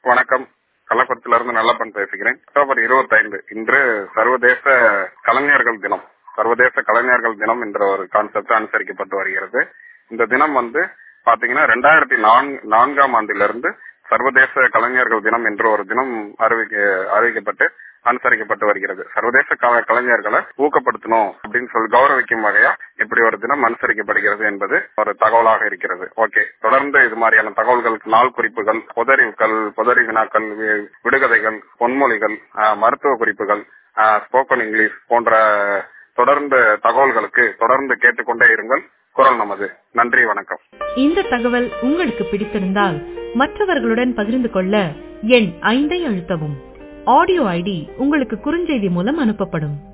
வணக்கம் கள்ளக்குறிச்சியிலிருந்து நல்லப்பன் பேசுகிறேன் அக்டோபர் இருபத்தைந்து இன்று சர்வதேச கலைஞர்கள் தினம் சர்வதேச கலைஞர்கள் தினம் என்ற ஒரு கான்செப்ட் அனுசரிக்கப்பட்டு வருகிறது இந்த தினம் வந்து பாத்தீங்கன்னா ரெண்டாயிரத்தி நான்காம் ஆண்டிலிருந்து சர்வதேச கலைஞர்கள் தினம் என்ற ஒரு தினம் அறிவிக்க அறிவிக்கப்பட்டு அனுசரிக்கப்பட்டு வருகிறது சர்வதேச கல- கலைஞர்களை ஊக்கப்படுத்தணும் அப்படின்னு சொல்லி கௌரவிக்கும் வகையா இப்படி ஒரு தினம் அனுசரிக்கப்படுகிறது என்பது ஒரு தகவலாக இருக்கிறது ஓகே தொடர்ந்து இது மாதிரியான தகவல்களுக்கு நாள் குறிப்புகள் பொதறிவுகள் பொதறி வினாக்கள் வி- விடுகதைகள் பொன்மொழிகள் ஆஹ், மருத்துவ குறிப்புகள் ஸ்போக்கன் இங்கிலீஷ் போன்ற தொடர்ந்து தகவல்களுக்கு தொடர்ந்து கேட்டுக்கொண்டே இருங்கள் குரல் நமது நன்றி வணக்கம் இந்த தகவல் உங்களுக்கு பிடித்திருந்தால் மற்றவர்களுடன் பகிர்ந்து கொள்ள எண் ஐந்தை அழுத்தவும் ஆடியோ ஐடி உங்களுக்கு குறுஞ்செய்தி மூலம் அனுப்பப்படும்